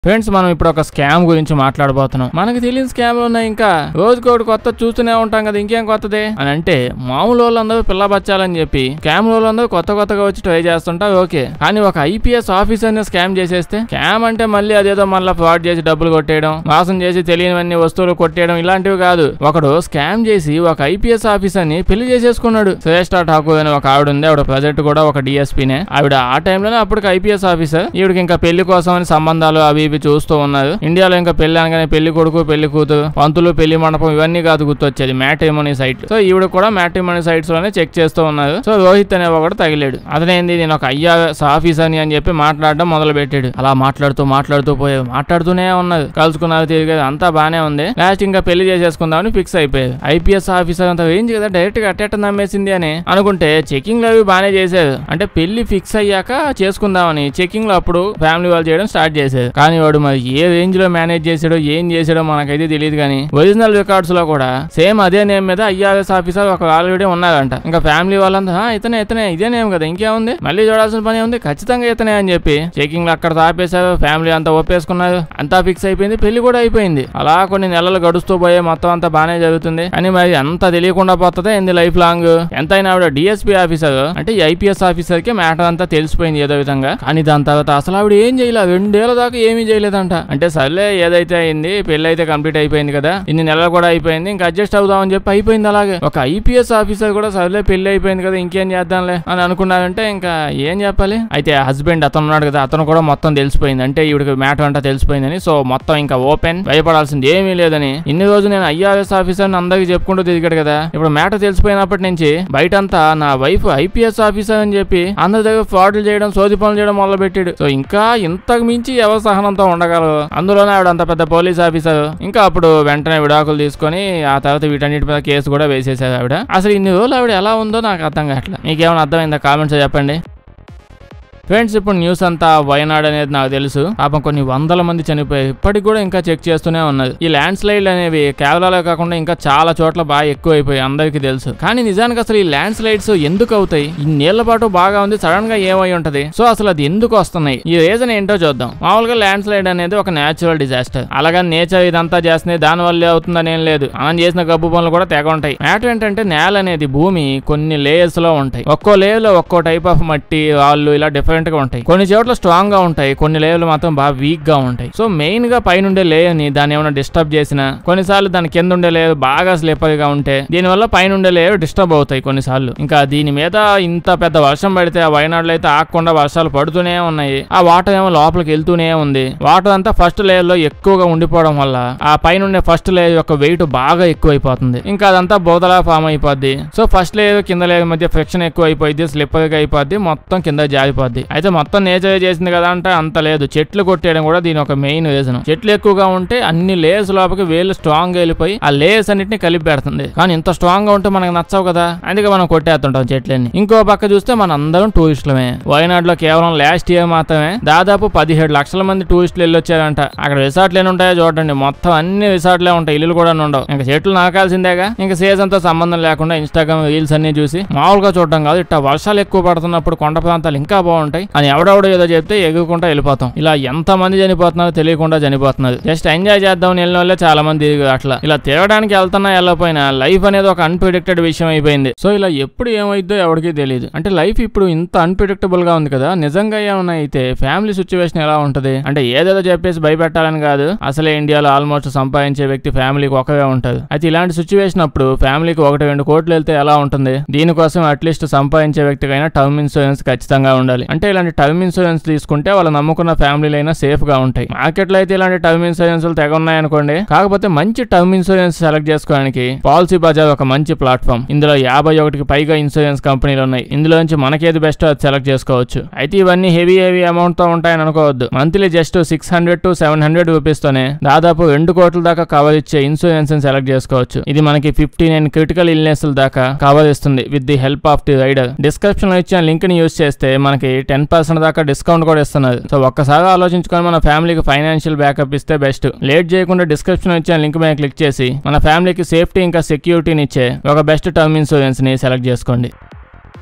friends మనం ఇప్పుడు ఒక స్కామ్ గురించి మాట్లాడబోతున్నాం మనకు తెలియని స్కామ్లు ఉన్నాయి ఇంకా రోజుకోటి కొత్త చూస్తూనే ఉంటాం కదా ఇంకేం కొత్తదే అని అంటే మామూలు వాళ్ళందరూ పిల్ల బచ్చాలని చెప్పి స్కామ్ వాళ్ళందరూ కొత్త కొత్తగా వచ్చి ట్రై చేస్తుంటా ఓకే కానీ ఒక ఐపీఎస్ ఆఫీసర్ ని స్కామ్ చేసేస్తే స్కామ్ అంటే మళ్ళీ అదేదో మళ్ళీ ఫ్రాడ్ చేసి డబ్బులు కొట్టేయడం మోసం చేసి తెలియనివన్నీ వస్తువులు కొట్టేయడం ఇలాంటివి కాదు ఒకడు స్కామ్ చేసి ఒక ఐపీఎస్ ఆఫీసర్ ని పెళ్లి చేసేసుకున్నాడు శ్రేష్ఠ ఠాకూర్ అని ఒక ఆవిడ ఉంది ఆవిడ ప్రజెంట్ కూడా ఒక డిఎస్పీనే ఆవిడ ఆ టైంలోనే అప్పటికి ఐపీఎస్ ఆఫీసర్ ఈవిడకి ఇంకా పెళ్లి కోసం అని సంబంధాలు అవి ఇవి చూస్తూ ఉన్నారు ఇండియాలో ఇంకా పెళ్లి అనగానే పెళ్లి కొడుకు పెళ్లి కూతురు పంతులు పెళ్లి మండపం ఇవన్నీ కాదు గుర్తొచ్చేది మ్యాట్రిమోనీ సైట్ సో ఈవిడ కూడా మ్యాట్రిమోనీ సైట్స్ లోనే చెక్ చేస్తూ ఉన్నారు సో రోహిత్ అనే ఒకడు తగిలాడు అతనేంది నేను ఒక ఐఆర్ఎస్ ఆఫీసర్ అని అని చెప్పి మాట్లాడడం మొదలు పెట్టాడు అలా మాట్లాడుతూ మాట్లాడుతూ పోయాడు మాట్లాడుతూనే ఉన్నారు కలుసుకున్నారు తిరిగేది అంతా బానే ఉంది లాస్ట్ ఇంకా పెళ్లి చేసేసుకుందామని ఫిక్స్ అయిపోయారు ఐపీఎస్ ఆఫీసర్ అంత రేంజ్ కదా డైరెక్ట్ గా అట్టేట నమ్మేసింది అని అనుకుంటే చెకింగ్ అవి బానే చేశారు అంటే పెళ్లి ఫిక్స్ అయ్యాక చేసుకుందామని చెకింగ్ లో అప్పుడు ఫ్యామిలీ వాళ్ళు చేయడం స్టార్ట్ చేశారు కానీ వాడు మరి ఏ రేంజ్ లో మేనేజ్ చేసాడో ఏం చేసాడో మనకైతే తెలియదు కానీ ఒరిజినల్ రికార్డ్స్ లో కూడా సేమ్ అదే నేమ్ మీద ఐఆర్ఎస్ ఆఫీసర్ ఒక ఆల్రెడీ ఉన్నారంట ఇంకా ఫ్యామిలీ వాళ్ళంతా "ఆ, ఇతనే ఇతనే ఇదే నేమ్ కదా ఇంకేముంది మళ్ళీ చూడాల్సిన పని ఉంది ఖచ్చితంగా ఇతనే అని చెప్పి చెకింగ్ లో అక్కడ ఆపేశారు ఫ్యామిలీ అంతా ఒప్పేసుకున్నారు అంతా ఫిక్స్ అయిపోయింది పెళ్లి కూడా అయిపోయింది అలా కొన్ని నెలలు గడుస్తూ పోయే మొత్తం అంతా బానే జరుగుతుంది కానీ మరి అంత తెలియకుండా పోతుందే ఏంది లైఫ్ లాంగ్ ఎంతైనా ఆవిడ డిఎస్పీ ఆఫీసర్ అంటే ఈ ఐపీఎస్ ఆఫీసర్ కి మ్యాటర్ అంతా తెలిసిపోయింది ఏదో విధంగా కానీ దాని తర్వాత అసలు ఆవిడ ఏం చేయలేదు రెండేళ్ల దాకా ఏమీ చేయలేదంట అంటే సర్లే ఏదైతే అయింది పెళ్లి అయితే కంప్లీట్ అయిపోయింది కదా ఇన్ని నెలలు కూడా అయిపోయింది ఇంకా అడ్జస్ట్ అవుదామని చెప్పి అయిపోయింది అలాగే ఒక ఐపీఎస్ ఆఫీసర్ కూడా సర్లే పెళ్లి అయిపోయింది కదా ఇంకేం చేద్దాంలే అని అనుకున్నారంటే ఇంకా ఏం చెప్పాలి అయితే హస్బెండ్ అతను ఉన్నాడు కదా అతను కూడా మొత్తం తెలిసిపోయింది అంటే ఈవిడికి మ్యాటర్ అంతా తెలిసిపోయిందని సో మొత్తం ఇంకా ఓపెన్ భయపడాల్సింది ఏమీ లేదని ఇన్ని రోజు నేను ఐఆర్ఎస్ ఆఫీసర్ అందరికి చెప్పుకుంటూ తిరిగాడు కదా ఇప్పుడు మ్యాటర్ తెలిసిపోయినప్పటి నుంచి బయటంతా నా వైఫ్ ఐపీఎస్ ఆఫీసర్ అని చెప్పి అందరి దగ్గర ఫ్రాడ్లు చేయడం సోది పనులు చేయడం మొదలు పెట్టాడు సో ఇంకా ఇంతకు మించి ఎవరి సహనంతో ఉండగలరు అందులోనే ఆవిడ అంత పెద్ద పోలీస్ ఆఫీసర్ ఇంకా అప్పుడు వెంటనే విడాకులు తీసుకొని ఆ తర్వాత వీటన్నిటి మీద కేసు కూడా వేసేసారు ఆవిడ అసలు ఇన్ని రోజులు ఆవిడ ఎలా ఉందో నాకు అర్థం కావట్లేదు మీకేమైనా అర్థమైందా కామెంట్స్ చెప్పండి ఫ్రెండ్స్ ఇప్పుడు న్యూస్ అంతా వయనాడ్ అనేది నాకు తెలుసు పాపం కొన్ని వందల మంది చనిపోయారు ఇప్పటికి కూడా ఇంకా చెక్ చేస్తూనే ఉన్నది ఈ ల్యాండ్ స్లైడ్ అనేవి కేరళలో కాకుండా ఇంకా చాలా చోట్ల బాగా ఎక్కువ అయిపోయాయి అందరికీ తెలుసు కానీ నిజానికి అసలు ఈ ల్యాండ్ స్లైడ్స్ ఎందుకు అవుతాయి ఈ నీళ్ల పాటు బాగా ఉంది సడన్ గా ఏమై ఉంటది సో అసలు అది ఎందుకు వస్తున్నాయి ఈ రీజన్ ఏంటో చూద్దాం మామూలుగా ల్యాండ్ స్లైడ్ అనేది ఒక నేచురల్ డిజాస్టర్ అలాగా నేచర్ ఇదంతా చేస్తుంది దాని వల్లే అవుతుందని ఏం లేదు మనం చేసిన గబ్బు పనులు కూడా తెగ ఉంటాయి మ్యాటర్ ఏంటంటే నేల అనేది భూమి కొన్ని లేయర్స్ లో ఉంటాయి ఒక్కో లేయర్ లో ఒక్కో టైప్ ఆఫ్ మట్టి రాళ్ళు ఇలా డిఫరెంట్ గా ఉంటాయి కొన్ని చోట్ల స్ట్రాంగ్ గా ఉంటాయి కొన్ని లేయర్లు మాత్రం బాగా వీక్ గా ఉంటాయి సో మెయిన్ గా పైన ఉండే లేయర్ ని దాన్ని ఏమైనా డిస్టర్బ్ చేసినా కొన్నిసార్లు దాని కింద ఉండే లేయర్ బాగా స్లిప్పర్ గా ఉంటే దీనివల్ల పైన ఉండే లేయర్ డిస్టర్బ్ అవుతాయి కొన్నిసార్లు ఇంకా దీని మీద ఇంత పెద్ద వర్షం పడితే ఆ వయనాడులో అయితే ఆగకుండా వర్షాలు పడుతూనే ఉన్నాయి ఆ వాటర్ ఏమో లోపలికి వెళ్తూనే ఉంది వాటర్ అంతా ఫస్ట్ లేయర్ లో ఎక్కువగా ఉండిపోవడం వల్ల ఆ పైన ఉండే ఫస్ట్ లేయర్ యొక్క వెయిట్ బాగా ఎక్కువైపోతుంది ఇంకా అదంతా బోదలా ఫామ్ అయిపోద్ది సో ఫస్ట్ లేయర్ కింద లేయర్ మధ్య ఫ్రిక్షన్ ఎక్కువ అయిపోయింది స్లిప్పర్ గా అయిపోద్ది మొత్తం కింద జారిపోద్ది అయితే మొత్తం నేచర్ చేసింది కదా అంటే అంత లేదు చెట్లు కొట్టేయడం కూడా దీని ఒక మెయిన్ రీజన్ చెట్లు ఎక్కువగా ఉంటే అన్ని లేయర్స్ లోపలికి వేలు స్ట్రాంగ్ గా వెళ్ళిపోయి ఆ లేయర్స్ అన్నిటిని కలిపి పెడుతుంది కానీ ఇంత స్ట్రాంగ్ గా ఉంటే మనకు నచ్చవు కదా అందుకే మనం కొట్టేస్తుంటాం చెట్లన్నీ ఇంకో పక్క చూస్తే మన అందరం టూరిస్టులమే వయనాడ్ లో కేవలం లాస్ట్ ఇయర్ మాత్రమే దాదాపు పదిహేడు లక్షల మంది టూరిస్టులు వెళ్ళొచ్చారంట అక్కడ రిసార్ట్లు ఎన్ని ఉంటాయో చూడండి మొత్తం అన్ని రిసార్ట్లే ఉంటాయి ఇల్లులు కూడా ఉండవు ఇంకా చెట్లు నాకాల్సిందేగా ఇంకా సీజన్ తో సంబంధం లేకుండా ఇన్స్టాగ్రామ్ రీల్స్ అన్ని చూసి మామూలుగా చూడడం కాదు ఇట్లా వర్షాలు ఎక్కువ పడుతున్నప్పుడు కొండ ప్రాంతాలు ఇంకా బాగుంటాయి అని ఎవడెవడో ఏదో చెప్తే ఎగురుకుంటా వెళ్ళిపోతాం ఇలా ఎంత మంది చనిపోతున్నారో తెలియకుండా చనిపోతున్నారు జస్ట్ ఎంజాయ్ చేద్దాం వెళ్ళిన వాళ్ళే చాలా మంది తిరిగి అట్లా ఇలా తిరగడానికి వెళ్తున్నా వెళ్ళకపోయినా లైఫ్ అనేది ఒక అన్ప్రిడిక్టెడ్ విషయం అయిపోయింది సో ఇలా ఎప్పుడు ఏమైద్దో ఎవరికీ తెలియదు అంటే లైఫ్ ఇప్పుడు ఇంత అన్ప్రిడిక్టబుల్ గా ఉంది కదా నిజంగా ఏమన్నా అయితే ఫ్యామిలీ సిచ్యువేషన్ ఎలా ఉంటది అంటే ఏదేదో చెప్పేసి భయపెట్టాలని కాదు అసలే ఇండియాలో ఆల్మోస్ట్ సంపాదించే వ్యక్తి ఫ్యామిలీకి ఒకవే ఉంటారు అయితే ఇలాంటి సిచ్యువేషన్ అప్పుడు ఫ్యామిలీకి ఒకటి రెండు కోట్లు వెళ్తే ఎలా ఉంటుంది దీనికోసం అట్లీస్ట్ సంపాదించే వ్యక్తికైనా టర్మ్ ఇన్సూరెన్స్ ఖచ్చితంగా ఉండాలి అంటే ఇలాంటి టర్మ్ ఇన్సూరెన్స్ తీసుకుంటే వాళ్ళు నమ్ముకున్న ఫ్యామిలీలు అయినా సేఫ్ గా ఉంటాయి మార్కెట్ లో అయితే ఇలాంటి టర్మ్ ఇన్సూరెన్స్ తెగ ఉన్నాయనుకోండి కాకపోతే మంచి టర్మ్ ఇన్సూరెన్స్ సెలెక్ట్ చేసుకోవడానికి పాలసీ బజార్ ఒక మంచి ప్లాట్ఫామ్ ఇందులో యాభై ఒకటికి పైగా ఇన్సూరెన్స్ కంపెనీలు ఉన్నాయి ఇందులో నుంచి మనకేది బెస్ట్ అది సెలెక్ట్ చేసుకోవచ్చు అయితే ఇవన్నీ హెవీ హెవీ అమౌంట్ తో ఉంటాయని అనుకోవద్దు monthly just six hundred to seven hundred rupees తోనే దాదాపు రెండు కోట్ల దాకా కవర్ ఇచ్చే ఇన్సూరెన్స్ సెలెక్ట్ చేసుకోవచ్చు ఇది మనకి ఫిఫ్టీ నైన్ క్రిటికల్ ఇల్నెస్ దాకా కవర్ ఇస్తుంది with the help of the rider description లో ఇచ్చిన లింక్ ని యూస్ చేస్తే మనకి టెన్ పర్సెంట్ దాకా డిస్కౌంట్ కూడా ఇస్తున్నారు సో ఒక్కసారి ఆలోచించుకొని మన ఫ్యామిలీకి ఫైనాన్షియల్ బ్యాకప్ ఇస్తే బెస్ట్ లేట్ చేయకుండా డిస్క్రిప్షన్ ఇచ్చిన లింక్ మీద క్లిక్ చేసి మన ఫ్యామిలీకి సేఫ్టీ ఇంకా సెక్యూరిటీని ఇచ్చే ఒక బెస్ట్ టర్మ్ ఇన్సూరెన్స్ ని సెలెక్ట్ చేసుకోండి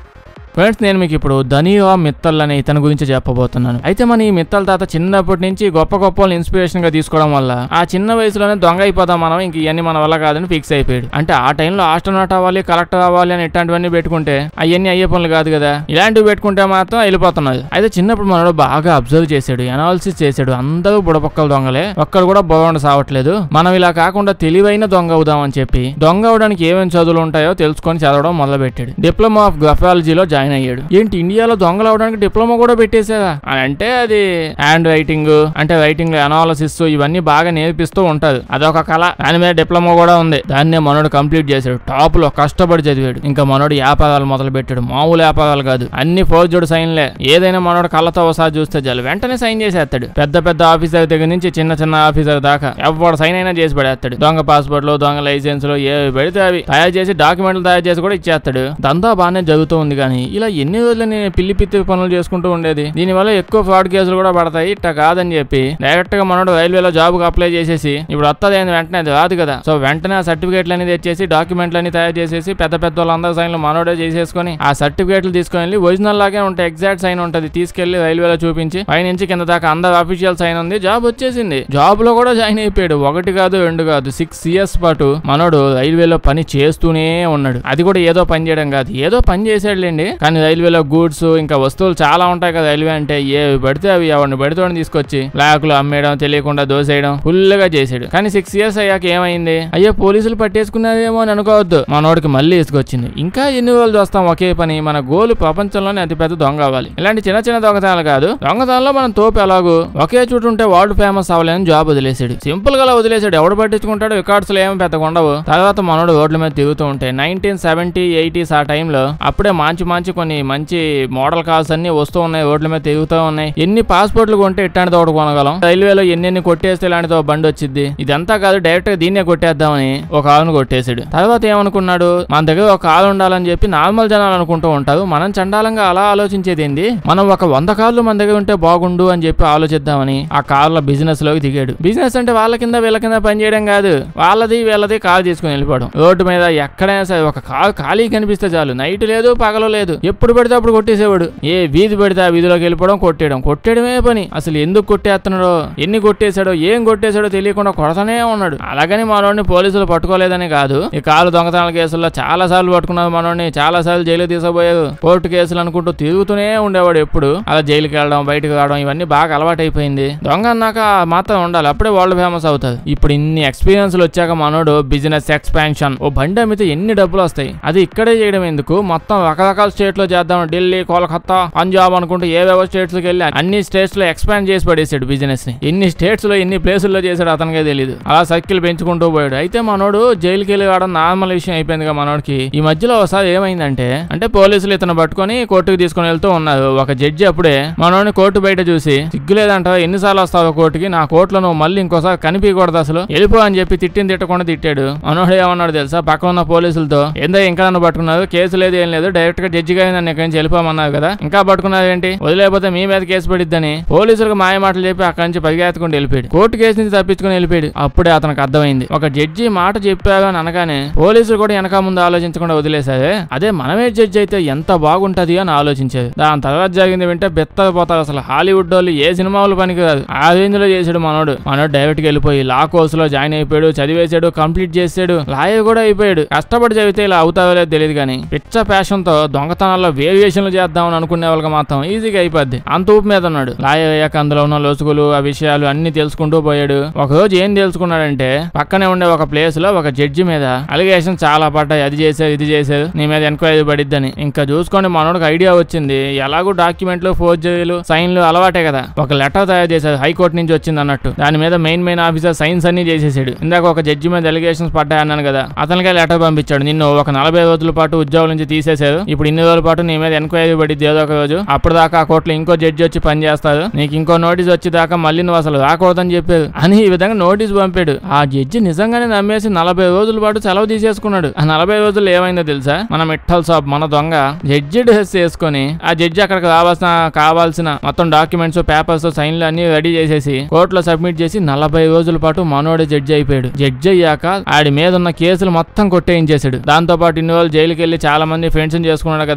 ఫ్రెండ్స్ నేను మీకు ఇప్పుడు ధనియా మిత్తల్ అనే ఇతని గురించి చెప్పబోతున్నాను అయితే మన ఈ మిత్తల్ తాత చిన్నప్పటి నుంచి గొప్ప గొప్ప వాళ్ళని ఇన్స్పిరేషన్ గా తీసుకోవడం వల్ల ఆ చిన్న వయసులోనే దొంగ అయిపోదాం మనం ఇంక ఇవన్నీ మన వల్ల కాదని ఫిక్స్ అయిపోయాడు అంటే ఆ టైంలో ఆస్ట్రోనాట్ అవ్వాలి కలెక్టర్ అవ్వాలి అని ఇట్లాంటివన్నీ పెట్టుకుంటే అవన్నీ అయ్యే పనులు కాదు కదా ఇలాంటివి పెట్టుకుంటే మాత్రం వెళ్ళిపోతున్నది అయితే చిన్నప్పుడు మనోడు బాగా అబ్జర్వ్ చేశాడు అనాలిసిస్ చేశాడు అందరూ బుడపక్కల దొంగలే ఒక్కడు కూడా బాగుండి సావట్లేదు మనం ఇలా కాకుండా తెలివైన దొంగ అవుదాం అని చెప్పి దొంగ అవడానికి ఏమేమి చదువులు ఉంటాయో తెలుసుకొని చదవడం మొదలు పెట్టాడు డిప్లొమా ఆఫ్ గ్రఫాలజీలో జాయిన్ అయ్యాడు ఏంటి ఇండియాలో దొంగలు అవడానికి డిప్లొమా కూడా పెట్టేసారా అని అంటే అది హ్యాండ్ రైటింగ్ అంటే రైటింగ్ అనాలసిస్ ఇవన్నీ బాగా నేర్పిస్తూ ఉంటది అదొక కళ దాని మీద డిప్లొమా కూడా ఉంది దాన్నే మనోడు కంప్లీట్ చేశాడు టాప్ లో కష్టపడి చదివాడు ఇంకా మనోడు వ్యాపారాలు మొదలు పెట్టాడు మామూలు వ్యాపారాలు కాదు అన్ని ఫోర్జుడ్ సైన్లే ఏదైనా మనోడు కళ్ళతో ఒకసారి చూస్తే చాలు వెంటనే సైన్ చేసేస్తాడు పెద్ద పెద్ద ఆఫీసర్ దగ్గర నుంచి చిన్న చిన్న ఆఫీసర్ దాకా ఎవడు సైన్ అయినా చేసి పడేస్తాడు దొంగ పాస్పోర్ట్లు దొంగ లైసెన్స్లు ఏ పెడితే అవి తయారు చేసి డాక్యుమెంట్లు తయారు చేసి కూడా ఇచ్చేస్తాడు దంతా బాగానే జరుగుతూ ఉంది కానీ ఇలా ఎన్ని రోజులు నేను పిల్లి పిత్తి పనులు చేసుకుంటూ ఉండేది దీనివల్ల ఎక్కువ ఫ్రాడ్ కేసులు కూడా పడతాయి ఇట్ట కాదని చెప్పి డైరెక్ట్ గా మనోడు రైల్వేలో జాబ్ కి అప్లై చేసేసి ఇప్పుడు వస్తుంది అని వెంటనే అది రాదు కదా సో వెంటనే ఆ సర్టిఫికేట్లు అనేది తెచ్చేసి డాక్యుమెంట్లు అన్ని తయారు చేసేసి పెద్ద పెద్ద వాళ్ళందరూ సైన్లు మనోడే చేసేసుకొని ఆ సర్టిఫికేట్లు తీసుకొని వెళ్ళి ఒరిజినల్ లాగే ఉంటాయి ఎగ్జాక్ట్ సైన్ ఉంటది తీసుకెళ్లి రైల్వేలో చూపించి పై నుంచి కింద దాకా అందరు అఫీషియల్ సైన్ ఉంది జాబ్ వచ్చేసింది జాబ్ లో కూడా జాయిన్ అయిపోయాడు ఒకటి కాదు రెండు కాదు సిక్స్ ఇయర్స్ పాటు మనోడు రైల్వేలో పని చేస్తూనే ఉన్నాడు అది కూడా ఏదో పని చేయడం కాదు ఏదో పని చేసాడులేండి కానీ రైల్వేలో గూడ్స్ ఇంకా వస్తువులు చాలా ఉంటాయి కదా రైల్వే అంటే ఏ పడితే అవి ఎవరిని పడితే వాడిని తీసుకొచ్చి బ్లాక్లు అమ్మేయడం తెలియకుండా దోసేయడం ఫుల్ గా చేసాడు కానీ సిక్స్ ఇయర్స్ అయ్యాక ఏమైంది అయ్యో పోలీసులు పట్టేసుకున్నారేమో అని అనుకోవద్దు మనోడికి మళ్ళీ ఇసుకొచ్చింది ఇంకా ఎన్ని రోజులు చూస్తాం ఒకే పని మన గోలు ప్రపంచంలోనే అతిపెద్ద దొంగ అవ్వాలి ఇలాంటి చిన్న చిన్న దొంగతనాలు కాదు దొంగతనంలో మనం తోపు ఎలాగో ఒకే చోటు ఉంటే వాడు ఫేమస్ అవ్వలేని జాబ్ వదిలేసాడు సింపుల్ గా అలా వదిలేసాడు ఎవడు పట్టించుకుంటాడు రికార్డ్స్ ఏమి పెద్దగా ఉండవు తర్వాత మనోడు రోడ్ల మీద తిరుగుతూ ఉంటాయి నైన్టీన్ సెవెంటీ ఎయిటీస్ ఆ టైంలో అప్పుడే మంచి మంచి కొన్ని మంచి మోడల్ కార్స్ అన్ని వస్తూ ఉన్నాయి రోడ్ల మీద తిరుగుతూ ఉన్నాయి ఎన్ని పాస్పోర్ట్లు కొంటే ఇట్లాంటి తోట కొనగలం రైల్వేలో ఎన్ని ఎన్ని కొట్టేస్తే ఇలాంటిదో బండి వచ్చింది ఇదంతా కాదు డైరెక్ట్ గా దీన్నే కొట్టేద్దామని ఒక ఆవును కొట్టేశాడు తర్వాత ఏమనుకున్నాడు మన దగ్గర ఒక ఆలు ఉండాలని చెప్పి నార్మల్ జనాలు అనుకుంటూ ఉంటారు మనం చండాలంగా అలా ఆలోచించేది ఏంది మనం ఒక వంద కార్లు మన దగ్గర ఉంటే బాగుండు అని చెప్పి ఆలోచిద్దామని ఆ కార్ల బిజినెస్ లోకి దిగాడు బిజినెస్ అంటే వాళ్ళ కింద వీళ్ళ కింద పని చేయడం కాదు వాళ్ళది వీళ్ళది కారు తీసుకుని వెళ్ళిపోవడం రోడ్డు మీద ఎక్కడైనా సరే ఒక కారు ఖాళీ కనిపిస్తే చాలు నైట్ లేదు పగలు లేదు ఎప్పుడు పెడితే అప్పుడు కొట్టేసేవాడు ఏ వీధి పెడితే ఆ వీధిలోకి వెళ్ళిపోవడం కొట్టేయడం కొట్టేయడమే పని అసలు ఎందుకు కొట్టేస్తున్నాడో ఎన్ని కొట్టేశాడో ఏం కొట్టేశాడో తెలియకుండా కొడతానే ఉన్నాడు అలాగని మనోడిని పోలీసులు పట్టుకోలేదని కాదు ఈ కారు దొంగతనాల కేసుల్లో చాలా సార్లు పట్టుకున్నారు మనోడిని చాలా సార్లు జైలు తీసుకుపోయారు కోర్టు కేసులు అనుకుంటూ తిరుగుతూనే ఉండేవాడు ఎప్పుడు అలా జైలుకి వెళ్ళడం బయటకు రావడం ఇవన్నీ బాగా అలవాటైపోయింది దొంగ అన్నాక మాత్రం ఉండాలి అప్పుడే వరల్డ్ ఫేమస్ అవుతుంది ఇప్పుడు ఇన్ని ఎక్స్పీరియన్స్లు వచ్చాక మనోడు బిజినెస్ ఎక్స్పాన్షన్ ఓ బండి అమ్మితే ఎన్ని డబ్బులు వస్తాయి అది ఇక్కడే చేయడం ఎందుకు మొత్తం రకరకాల స్టేట్ లో చేద్దాం ఢిల్లీ కోల్కతా పంజాబ్ అనుకుంటూ ఏవేవో స్టేట్స్ కి వెళ్ళి అన్ని స్టేట్స్ లో ఎక్స్పాండ్ చేసి పడేసాడు బిజినెస్ ని ఎన్ని స్టేట్స్ లో ఎన్ని ప్లేసుల్లో చేశాడు అతనికే తెలియదు అలా సర్కిల్ పెంచుకుంటూ పోయాడు అయితే మనోడు జైలుకి వెళ్ళి రావడం నార్మల్ విషయం అయిపోయింది కదా మనోడికి ఈ మధ్యలో ఒకసారి ఏమైందంటే అంటే పోలీసులు ఇతను పట్టుకొని కోర్టుకు తీసుకొని వెళ్తూ ఉన్నారు ఒక జడ్జి అప్పుడే మనోడిని కోర్టు బయట చూసి సిగ్గులేదంటావా ఎన్నిసార్లు వస్తావు కోర్టుకి నా కోర్టులో నువ్వు మళ్ళీ ఇంకోసారి కనిపించకూడదు అసలు వెళ్ళిపో అని చెప్పి తిట్టింది తిట్టకుండా తిట్టాడు మనోడు ఏమన్నాడు తెలుసా పక్కన ఉన్న పోలీసులతో ఏందో ఇంకా నన్ను పట్టుకున్నారు కేసు లేదు ఏం లేదు డైరెక్ట్ గా జడ్జి గారి నన్ను ఇక్కడి నుంచి వెళ్ళిపోమన్నారు కదా ఇంకా పట్టుకున్నారు ఏంటి వదిలేకపోతే మీ మీద కేసు పడిద్దని పోలీసులకు మాయ మాటలు చెప్పి అక్కడి నుంచి పరిగెత్తుకుంటూ వెళ్ళిపోయాడు కోర్టు కేసు నుంచి తప్పించుకుని వెళ్ళిపోయాడు అప్పుడే అతనికి అర్థమైంది ఒక జడ్జి మాట చెప్పారు అని అనగానే పోలీసులు కూడా వెనక ముందు ఆలోచించకుండా వదిలేసారే అదే మనమే జడ్జి అయితే ఎంత బాగుంటది అని ఆలోచించేది దాని తర్వాత జరిగింది వింటే బెత్తపోతారు అసలు హాలీవుడ్ వాళ్ళు ఏ సినిమాలు పనికిరాదు ఆ రేంజ్ లో చేసాడు మనోడు మనోడు డైరెక్ట్ గా వెళ్ళిపోయి లా కోర్స్ లో జాయిన్ అయిపోయాడు చదివేశాడు కంప్లీట్ చేసాడు లాయర్ కూడా అయిపోయాడు కష్టపడి చదివితే ఇలా అవుతావో లేదో తెలియదు కానీ పిచ్చ ప్యాషన్ తో దొంగతనాల్లో వేరియేషన్లు చేద్దామని అనుకునే వాళ్ళకి మాత్రం ఈజీగా అయిపోద్ది అంత ఊపు మీద ఉన్నాడు లాయర్ అయ్యాక అందులో ఉన్న లోసుగులు ఆ విషయాలు అన్ని తెలుసుకుంటూ పోయాడు ఒక రోజు ఏం తెలుసుకున్నాడంటే పక్కనే ఉండే ఒక ప్లేస్ లో ఒక జడ్జి మీద అలిగేషన్ చాలా పడ్డాయి అది చేశారు ఇది చేశారు నీ మీద ఎంక్వైరీ పడిద్దని ఇంకా చూసుకోండి మనోడికి ఐడియా వచ్చింది ఎలాగో డాక్యుమెంట్లు ఫోర్జరీలు సైన్లు అలవాటే కదా ఒక లెటర్ తయారు చేశారు హైకోర్టు నుంచి వచ్చింది అన్నట్టు దాని మీద మెయిన్ మెయిన్ ఆఫీసర్ సైన్స్ అన్ని చేసేసాడు ఇందాక ఒక జడ్జి మీద ఎలిగేషన్స్ పడ్డాయి అన్నాను కదా అతనికే లెటర్ పంపించాడు నిన్ను ఒక నలభై రోజుల పాటు ఉద్యోగం నుంచి తీసేశారు ఇప్పుడు ఇన్ని రోజుల పాటు నీ మీద ఎంక్వైరీ పడిద్ది ఏదో ఒక రోజు అప్పుడు దాకా ఆ కోర్టులో ఇంకో జడ్జి వచ్చి పని చేస్తారు నీకు ఇంకో నోటీస్ వచ్చి దాకా మళ్ళీ నువ్వు అసలు రాకూడదని చెప్పారు అని ఈ విధంగా నోటీస్ పంపాడు ఆ జడ్జి నిజంగానే నమ్మేసి నలభై రోజుల పాటు సెలవు తీసేసుకున్నాడు ఆ నలభై రోజులు ఏమైందో తెలుసా మన మిట్టల్ సాబ్ మన దొంగ జడ్జి డ్రెస్ వేసుకొని ఆ జడ్జి అక్కడికి రావాల్సిన కావాల్సిన మొత్తం డాక్యుమెంట్స్ పేపర్స్ సైన్లు అన్ని రెడీ చేసేసి కోర్టులో సబ్మిట్ చేసి నలభై రోజుల పాటు మనోడే జడ్జి అయిపోయాడు జడ్జి అయ్యాక ఆడి మీద ఉన్న కేసులు మొత్తం కొట్టేయించేశాడు దాంతో పాటు ఇన్ని రోజులు జైలుకి వెళ్ళి చాలా మంది ఫ్రెండ్స్ చేసుకున్నాడు కదా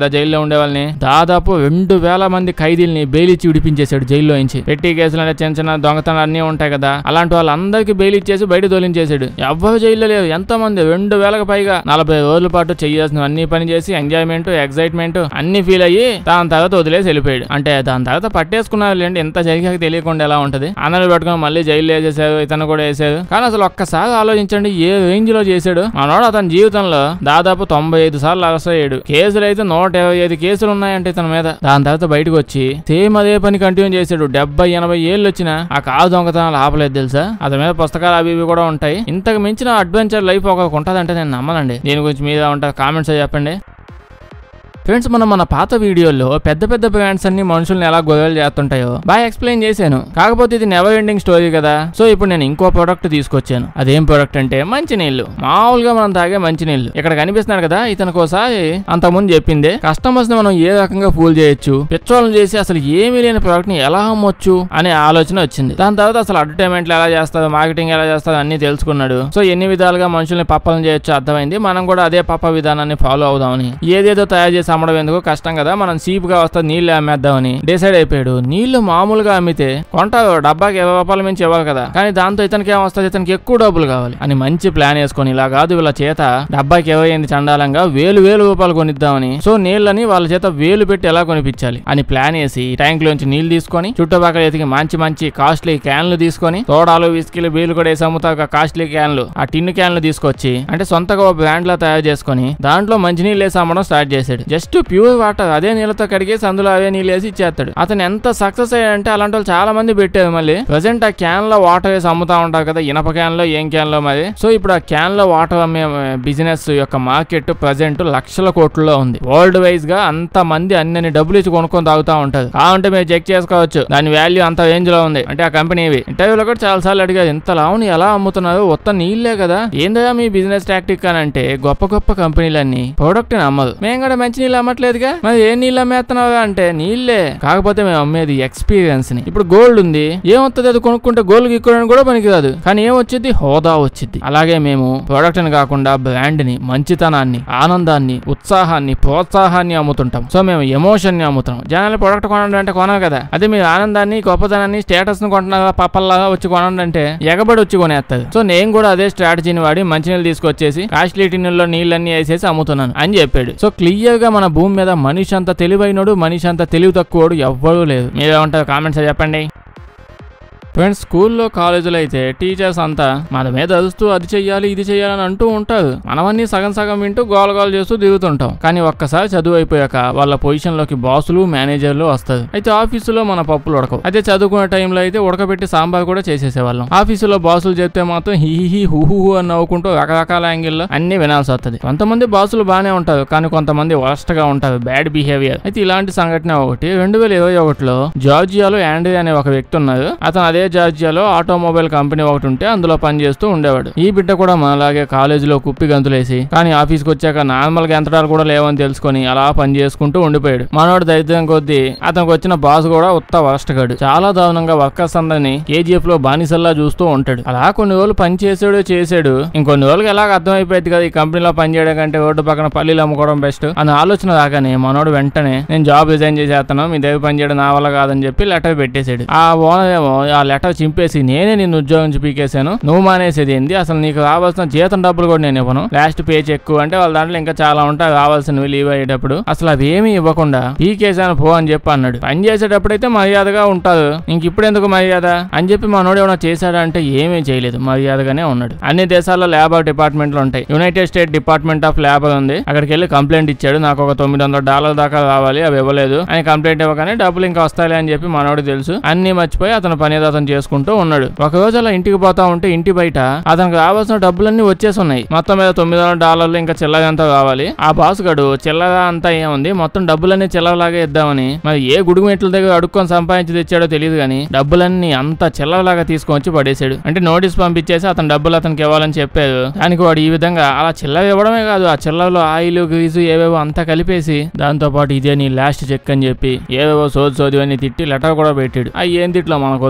కదా జైల్లో ఉండే వాళ్ళని దాదాపు రెండు వేల మంది ఖైదీల్ని బెయిల్ ఇచ్చి విడిపించేశాడు జైల్లో నుంచి పెట్టి కేసులు అంటే చిన్న చిన్న దొంగతనాలు అన్నీ ఉంటాయి కదా అలాంటి వాళ్ళందరికీ బెయిల్ ఇచ్చేసి బయట తోలించేశాడు ఎవ్వరు జైల్లో లేదు ఎంతో మంది రెండు వేలకు పైగా నలభై రోజుల పాటు చేయాల్సిన అన్ని పని చేసి ఎంజాయ్మెంట్ ఎక్సైట్మెంట్ అన్ని ఫీల్ అయ్యి దాని తర్వాత వదిలేసి వెళ్ళిపోయాడు అంటే దాని తర్వాత పట్టేసుకున్నారు లేండి ఎంత జరిగాక తెలియకుండా ఎలా ఉంటది అందరూ పెట్టుకుని మళ్ళీ జైల్లో వేసేసారు ఇతను కూడా వేసారు కానీ అసలు ఒక్కసారి ఆలోచించండి ఏ రేంజ్ లో చేశాడు మనోడు అతని జీవితంలో దాదాపు తొంభై ఐదు సార్లు అరెస్ట్ అయ్యాడు కేసులు అయితే నూట ఇరవై ఐదు కేసులు ఉన్నాయంటే ఇతని మీద దాని తర్వాత బయటకు వచ్చి సేమ్ అదే పని కంటిన్యూ చేశాడు డెబ్బై ఎనభై ఏళ్ళు వచ్చినా ఆ కాదు దొంగతనాలు ఆపలేదు తెలుసా అతని మీద పుస్తకాలు అవి ఇవి కూడా ఉంటాయి ఇంతకు మించిన అడ్వెంచర్ లైఫ్ ఒక ఉంటదంటే నేను నమ్మనండి దీని గురించి మీద ఉంటుంది కామెంట్స్ చెప్పండి ఫ్రెండ్స్ మనం మన పాత వీడియోల్లో పెద్ద పెద్ద బ్రాండ్స్ అన్ని మనుషుల్ని ఎలా గొడవలు చేస్తుంటాయో బాగా ఎక్స్ప్లెయిన్ చేశాను కాకపోతే ఇది నెవర్ ఎండింగ్ స్టోరీ కదా సో ఇప్పుడు నేను ఇంకో ప్రొడక్ట్ తీసుకొచ్చాను అదేం ప్రొడక్ట్ అంటే మంచినీళ్ళు మామూలుగా మనం తాగే మంచినీళ్ళు ఇక్కడ కనిపిస్తున్నాడు కదా ఇతనికి ఒకసారి అంతకుముందు చెప్పిందే కస్టమర్స్ ని మనం ఏ రకంగా ఫూల్ చేయొచ్చు పెట్రోల్ చేసి అసలు ఏమీ లేని ప్రొడక్ట్ ని ఎలా అమ్మొచ్చు అనే ఆలోచన వచ్చింది దాని తర్వాత అసలు అడ్వర్టైజ్మెంట్లు ఎలా చేస్తారు మార్కెటింగ్ ఎలా చేస్తారు అన్ని తెలుసుకున్నాడు సో ఎన్ని విధాలుగా మనుషుల్ని పప్పలను చేయొచ్చు అర్థమైంది మనం కూడా అదే పప్ప విధానాన్ని ఫాలో అవుదామని ఏదేదో తయారు చేసి అమ్మడం ఎందుకు కష్టం కదా మనం చీప్ గా వస్తే నీళ్లు అమ్మేద్దామని డిసైడ్ అయిపోయాడు నీళ్లు మామూలుగా అమ్మితే కొంటారు డబ్బాకి ఇరవై రూపాయల మించి ఇవ్వాలి కదా కానీ దాంతో ఇతనికి ఏమొస్తుంది ఇతనికి ఎక్కువ డబ్బులు కావాలి అని మంచి ప్లాన్ వేసుకొని ఇలా కాదు వీళ్ళ చేత డబ్బాకి ఇరవై ఎనిమిది చండాలంగా వేలు వేలు రూపాయలు కొనిద్దామని సో నీళ్ళని వాళ్ళ చేత వేలు పెట్టి ఎలా కొనిపించాలి అని ప్లాన్ వేసి ట్యాంక్ లోంచి నీళ్లు తీసుకొని చుట్టుపక్కల ఎతికి మంచి మంచి కాస్ట్లీ క్యాన్లు తీసుకొని సోడాలు విస్కీలు బీలు కూడా వేసి అమ్ముతా కాస్ట్లీ క్యాన్లు ఆ టిన్ క్యాన్లు తీసుకొచ్చి అంటే సొంతగా ఒక బ్రాండ్ లా తయారు చేసుకొని దాంట్లో మంచి నీళ్ళు వేసి అమ్మడం స్టార్ట్ చేశాడు జస్ట్ ప్యూర్ వాటర్ అదే నీళ్ళతో కడిగేసి అందులో అవే నీళ్ళు వేసి ఇచ్చేస్తాడు అతను ఎంత సక్సెస్ అయ్యాడంటే అలాంటి వాళ్ళు చాలా మంది పెట్టారు మళ్ళీ ప్రజెంట్ ఆ క్యాన్ లో వాటర్ వేసి అమ్ముతా ఉంటారు కదా ఇనప క్యాన్ లో ఏం క్యాన్ లో మరి సో ఇప్పుడు ఆ క్యాన్ లో వాటర్ అమ్మే బిజినెస్ యొక్క మార్కెట్ ప్రజెంట్ లక్షల కోట్లలో ఉంది వరల్డ్ వైజ్ గా అంత మంది అన్ని డబ్బులు ఇచ్చి కొనుక్కొని తాగుతా ఉంటారు కావాలంటే మీరు చెక్ చేసుకోవచ్చు దాని వాల్యూ అంత రేంజ్ లో ఉంది అంటే ఆ కంపెనీ ఇంటర్వ్యూలో కూడా చాలా సార్లు అడిగారు ఇంత లావుని ఎలా అమ్ముతున్నారు మొత్తం నీళ్ళే కదా ఏందా మీ బిజినెస్ టాక్టిక్ అని అంటే గొప్ప గొప్ప కంపెనీలన్నీ ప్రోడక్ట్ ని అమ్మదు మేము కూడా మంచి నీళ్ళు అమ్మట్లేదుగా మరి ఏ నీళ్ళు అమ్మేస్తున్నావు అంటే నీళ్ళే కాకపోతే మేము అమ్మేది ఎక్స్పీరియన్స్ ని ఇప్పుడు గోల్డ్ ఉంది ఏమవుతుంది అది కొనుక్కుంటే గోల్డ్ గిక్కోవడానికి కూడా పనికిరాదు కానీ ఏమొచ్చింది హోదా వచ్చింది అలాగే మేము ప్రోడక్ట్ ని కాకుండా బ్రాండ్ ని మంచితనాన్ని ఆనందాన్ని ఉత్సాహాన్ని ప్రోత్సాహాన్ని అమ్ముతుంటాం సో మేము ఎమోషన్ ని అమ్ముతాం జనాలు ప్రొడక్ట్ కొనండి అంటే కొనరు కదా అదే మీరు ఆనందాన్ని గొప్పతనాన్ని స్టేటస్ ని కొంటున్నారా పప్పల్లాగా వచ్చి కొనండి అంటే ఎగబడి వచ్చి కొనేస్తుంది సో నేను కూడా అదే స్ట్రాటజీని వాడి మంచినీళ్ళు తీసుకొచ్చేసి కాస్ట్లీ టిన్నుల్లో నీళ్ళన్నీ వేసేసి అమ్ముతున్నాను అని చెప్పాడు సో క్లియర్ గా మన భూమి మీద మనిషి అంత తెలివైనడు మనిషి అంత తెలివి తక్కువడు ఎవ్వరూ లేదు మీరేమంటారు కామెంట్స్ చెప్పండి ఫ్రెండ్స్ స్కూల్లో కాలేజీలో అయితే టీచర్స్ అంతా మన మీద అరుస్తూ అది చెయ్యాలి ఇది చెయ్యాలని అంటూ ఉంటారు మనమన్నీ సగం సగం వింటూ గోల గోల చేస్తూ దిగుతుంటాం కానీ ఒక్కసారి చదువు అయిపోయాక వాళ్ళ పొజిషన్ లోకి బాసులు మేనేజర్లు వస్తారు అయితే ఆఫీసులో మన పప్పులు ఉడకవు అదే చదువుకునే టైంలో అయితే ఉడకబెట్టి సాంబార్ కూడా చేసేసేవాళ్ళం ఆఫీసులో బాసులు చెప్తే మాత్రం హీ హీ హూ హూ అని నవ్వుకుంటూ రకరకాల యాంగిల్లో అన్ని వినాల్సి వస్తుంది కొంతమంది బాసులు బాగానే ఉంటారు కానీ కొంతమంది వరస్ట్ గా ఉంటారు బ్యాడ్ బిహేవియర్ అయితే ఇలాంటి సంఘటన ఒకటి రెండు వేల ఇరవై ఒకటిలో జార్జియాలో యాండ్రీ అనే ఒక వ్యక్తి ఉన్నారు అతను అదే జార్జియాలో ఆటోమొబైల్ కంపెనీ ఒకటి ఉంటే అందులో పనిచేస్తూ ఉండేవాడు ఈ బిడ్డ కూడా మనలాగే కాలేజీలో కుప్పి గంతులేసి కానీ ఆఫీస్కి వచ్చాక నార్మల్ గా ఎంతడాలు కూడా లేవని తెలుసుకొని అలా పని చేసుకుంటూ ఉండిపోయాడు మనోడు దరిద్రం కొద్దీ అతనికి వచ్చిన బాస్ కూడా ఉత్త వరస్ట్ గాడు చాలా దారుణంగా వర్కర్స్ అందరినీ కేజీఎఫ్ లో బానిసల్లా చూస్తూ ఉంటాడు అలా కొన్ని రోజులు పని చేసాడు చేసాడు ఇంకొన్ని రోజులకి ఎలాగ అర్థమైపోయింది కదా ఈ కంపెనీలో పని చేయడం కంటే రోడ్డు పక్కన పల్లీలు అమ్ముకోవడం బెస్ట్ అని ఆలోచన రాగానే మనోడు వెంటనే నేను జాబ్ రిజైన్ చేసేస్తాను మీ దగ్గర పని చేయడం నా వల్ల కాదని చెప్పి లెటర్ పెట్టేశాడు ఆ ఓనర్ ఏమో ఆ లెటర్ చింపేసి నేనే నిన్ను ఉద్యోగం నుంచి పీకేశాను నువ్వు మానేసేది ఏంది అసలు నీకు రావాల్సిన జీతం డబ్బులు కూడా నేను ఇవ్వను లాస్ట్ పే చెక్ అంటే వాళ్ళ దాంట్లో ఇంకా చాలా ఉంటాయి రావాల్సినవి లీవ్ అయ్యేటప్పుడు అసలు అవి ఏమీ ఇవ్వకుండా పీకేశాను పో అని చెప్పి అన్నాడు పని చేసేటప్పుడైతే మర్యాదగా ఉంటారు ఇంక ఇప్పుడు ఎందుకు మర్యాద అని చెప్పి మనోడు ఏమైనా చేశాడా అంటే ఏమీ చేయలేదు మర్యాదగానే ఉన్నాడు అన్ని దేశాల్లో లేబర్ డిపార్ట్మెంట్లు ఉంటాయి United State department of labour ఉంది అక్కడికి వెళ్ళి కంప్లైంట్ ఇచ్చాడు నాకు ఒక తొమ్మిది వందల డాలర్ దాకా రావాలి అవి ఇవ్వలేదు అని కంప్లైంట్ ఇవ్వగానే డబ్బులు ఇంకా వస్తాయి అని చెప్పి మనోడు తెలుసు అన్ని మర్చిపోయి అతను పని ఏదో అతను చేసుకుంటూ ఉన్నాడు ఒక రోజు అలా ఇంటికి పోతా ఉంటే ఇంటి బయట అతనికి రావాల్సిన డబ్బులన్నీ వచ్చేసి ఉన్నాయి మొత్తం మీద తొమ్మిది వందల డాలర్లు ఇంకా చిల్లర అంతా కావాలి ఆ బాస్ గడు చిల్లర అంతా ఏముంది మొత్తం డబ్బులన్నీ చిల్లరలాగా ఇద్దామని మరి ఏ గుడుగు మెట్ల దగ్గర అడుక్కొని సంపాదించి తెచ్చాడో తెలియదు కానీ డబ్బులన్నీ అంత చిల్లరలాగా తీసుకొని వచ్చి పడేశాడు అంటే నోటీస్ పంపించేసి అతను డబ్బులు అతనికి ఇవ్వాలని చెప్పారు దానికి వాడు ఈ విధంగా అలా చిల్లర ఇవ్వడమే కాదు ఆ చిల్లరలో ఆయిల్ గ్రీజు ఏవేవో అంతా కలిపేసి దాంతో పాటు ఇదే నీ లాస్ట్ చెక్ అని చెప్పి ఏవేవో సోది సోది అని తిట్టి లెటర్ కూడా పెట్టాడు ఆ ఏం తిట్లో మనకొద్దు మళ్ళీ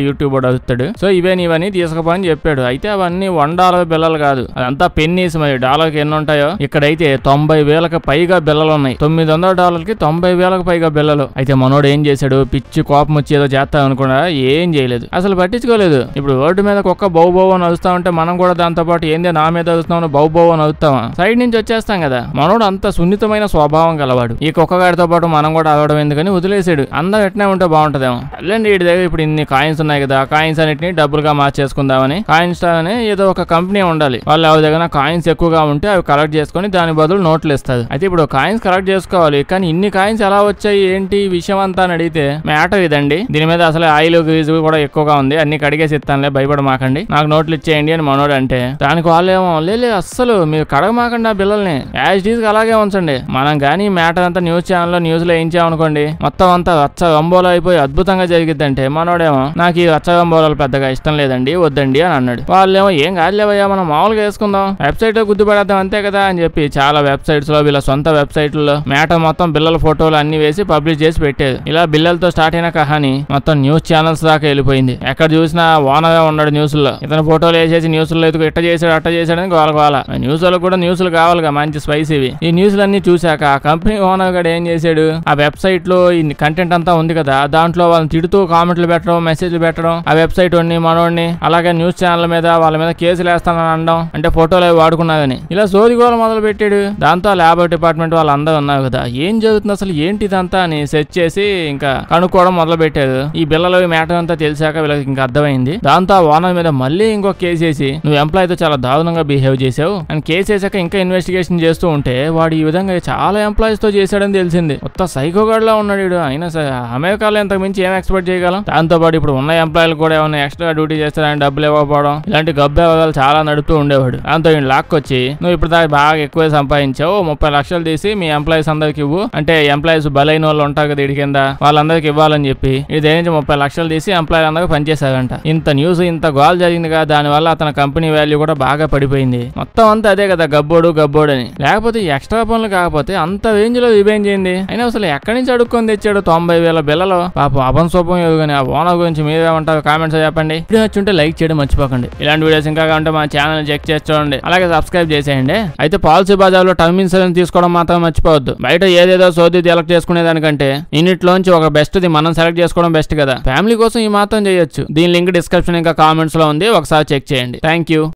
యూట్యూబ్ కూడా అడుగుతాడు సో ఇవే ఇవన్నీ తీసుకుపోని చెప్పాడు అయితే అవన్నీ వన్ డాలర్ బిల్లలు కాదు అదంతా పెన్నీస్ మరి డాలర్కి ఎన్ని ఉంటాయో ఇక్కడైతే తొంభై వేలకు పైగా బిల్లలు ఉన్నాయి తొమ్మిది వందల డాలర్కి తొంభై వేలకు పైగా బిల్లలు అయితే మనోడు ఏం చేశాడు పిచ్చి కోపం వచ్చి ఏదో చేస్తా అనుకున్నా ఏం చేయలేదు అసలు పట్టించుకోలేదు ఇప్పుడు రోడ్డు మీద కుక్క బౌ బౌ అని అరుస్తా ఉంటే మనం కూడా దాంతో పాటు ఏంది నా మీద అరుస్తున్నావు బౌ బౌ అని అరుస్తామా సైడ్ నుంచి వచ్చేస్తాం కదా మనోడు అంత సున్నితమైన స్వభావం గలవాడు ఈ కుక్కగాడితో పాటు మనం కూడా అలవడం ఎందుకని వదిలేసాడు అందం ఎట్నే ఉంటే బాగుంటదేమో వెళ్ళండి వీడి దగ్గర ఇప్పుడు ఇన్ని కాయిన్స్ ఉన్నాయి కదా కాయిన్స్ అన్నిటిని డబ్బులుగా మార్చేసుకుందామని కాయిన్స్ అని ఏదో ఒక కంపెనీ ఉండాలి వాళ్ళు ఎవరి దగ్గర కాయిన్స్ ఎక్కువగా ఉంటే అవి కలెక్ట్ చేసుకొని దాని బదులు నోట్లు ఇస్తారు అయితే ఇప్పుడు కాయిన్స్ కలెక్ట్ చేసుకోవాలి కానీ ఇన్ని కాయిన్స్ ఎలా వచ్చాయి ఏంటి విషయం అంతా అని అడిగితే మ్యాటర్ ఇదండి దీని మీద అసలు ఆయిల్ గ్రీజ్ కూడా ఎక్కువగా ఉంది అన్ని కడిగేసి ఇస్తానులే భయపడమాకండి నాకు నోట్లు ఇచ్చేయండి అని మనోడు అంటే దానికి వాళ్ళేమో లేలే అస్సలు మీరు కడగమాకండి ఆ బిల్లల్ని యాజ్ డీజ్ అలాగే ఉంచండి మనం కానీ మ్యాటర్ అంతా న్యూస్ ఛానల్లో న్యూస్ లో వేయించామనుకోండి మొత్తం అంతా రచ్చ గంబోలో అయిపోయి అద్భుతంగా జరిగిద్దంటే మనోడేమో నాకు ఈ రచ్చ గంబోలాలు పెద్దగా ఇష్టం లేదండి వద్దండి అని అన్నాడు వాళ్ళేమో ఏం కాదులేవయ్యా మనం మామూలుగా వేసుకుందాం వెబ్సైట్ లో గుర్తుపడేద్దాం అంతే కదా అని చెప్పి చాలా వెబ్సైట్స్ లో వీళ్ళ సొంత వెబ్సైట్లలో మ్యాటర్ మొత్తం బిల్లల ఫోటోలు అన్ని వేసి పబ్లిష్ చేసి పెట్టేది ఇలా బిల్లలతో స్టార్ట్ అయిన కహాని మొత్తం న్యూస్ ఛానల్స్ దాకా వెళ్ళిపోయింది ఎక్కడ చూసినా ఓనర్గా ఉన్నాడు న్యూస్ లో ఇతను ఫోటోలు వేసేసి న్యూస్ లో ఎదుగు ఇట్ట చేశాడు అట్ట చేశాడని గోల గోల న్యూస్ లో కూడా న్యూస్లు కావాలిగా మంచి స్పైసీవి ఈ న్యూస్లు అన్ని చూశాక ఆ కంపెనీ ఓనర్ గడు ఏం చేశాడు ఆ వెబ్సైట్ లో ఈ కంటెంట్ అంతా ఉంది కదా దాంట్లో వాళ్ళని తిడుతూ కామెంట్లు పెట్టడం మెసేజ్లు పెట్టడం ఆ వెబ్సైట్ వాడిని మనోడిని అలాగే న్యూస్ ఛానల్ మీద వాళ్ళ మీద కేసులు వేస్తానని అనడం అంటే ఫోటోలు అవి వాడుకున్నాదని ఇలా సోదిగోల మొదలు పెట్టాడు దాంతో లేబర్ డిపార్ట్మెంట్ వాళ్ళందరూ ఉన్నారు కదా ఏం జరుగుతుంది అసలు ఏంటి ఇదంతా అని సెర్చ్ చేసి ఇంకా కనుక్కోవడం మొదలు పెట్టారు ఈ బిల్లలు మ్యాటర్ అంతా తెలిసాక వీళ్ళకి ఇంకా అర్థమైంది దాంతో ఆ ఓనర్ మీద మళ్ళీ ఇంకో కేసు వేసి నువ్వు ఎంప్లాయ్ తో చాలా దారుణంగా బిహేవ్ చేసావు అని కేసు వేసాక ఇంకా ఇన్వెస్టిగేషన్ చేస్తూ ఉంటే వాడు ఈ విధంగా చాలా ఎంప్లాయీస్ తో చేశాడని తెలిసింది మొత్తం సైకోగాడ్ లా ఉన్నాడు వీడు అయినా సరే అమెరికాలో ఇంతకు మించి ఏం ఎక్స్పెక్ట్ చేయగలం దాంతో పాటు ఇప్పుడు ఉన్న ఎంప్లాయీలు కూడా ఏమైనా ఎక్స్ట్రా డ్యూటీ చేస్తారని డబ్బులు ఇవ్వకపోవడం ఇలాంటి గబ్బు వ్యవహారాలు చాలా నడుపుతూ ఉండేవాడు దాంతో ఈయన లాక్కొచ్చి నువ్వు ఇప్పుడు దాకా బాగా ఎక్కువ సంపాదించావు ముప్పై లక్షలు తీసి మీ ఎంప్లాయీస్ అందరికి ఇవ్వు అంటే ఎంప్లాయీస్ బలైన వాళ్ళు ఉంటారు కదా ఇడి కింద వాళ్ళందరికి ఇవ్వాలని చెప్పి ఇది నుంచి ముప్పై లక్షలు తీసి ఎంప్లాయీ అందరికి పనిచేశారంట ఇంత న్యూస్ ఇంత గోల్ జరిగింది కదా దానివల్ల అతని కంపెనీ వాల్యూ కూడా బాగా పడిపోయింది మొత్తం అంతా అదే కదా గబ్బోడు గబ్బోడు అని లేకపోతే ఈ ఎక్స్ట్రా పనులు కాకపోతే అంత రేంజ్ లో రివెంజ్ అయింది అయినా అసలు ఎక్కడి నుంచి అడుక్కొని తెచ్చాడు తొంభై వేల బిల్లలో పాప అపం శోభం కానీ ఆ ఓనర్ గురించి మీరేమంటారు కామెంట్స్ చెప్పండి వీడియో నచ్చుంటే లైక్ చేయడం మర్చిపోకండి ఇలాంటి వీడియోస్ ఇంకా ఉంటే మా ఛానల్ చెక్ చేసి చూడండి అలాగే సబ్స్క్రైబ్ చేసేయండి అయితే పాలసీ బజార్లో టర్మ్ ఇన్సూరెన్స్ తీసుకోవడం మాత్రం మర్చిపోవద్దు బయట ఏదేదో సోది సెలెక్ట్ చేసుకునే దానికంటే ఇన్నిట్లోంచి ఒక బెస్ట్ ది మనం సెలెక్ట్ చేసుకోవడం బెస్ట్ కదా ఫ్యామిలీ కోసం ఈ మాత్రం చేయొచ్చు దీని లింక్ డిస్క్రిప్షన్ ఇంకా కామెంట్స్ లో ఉంది ఒకసారి చెక్ చేయండి థ్యాంక్ యూ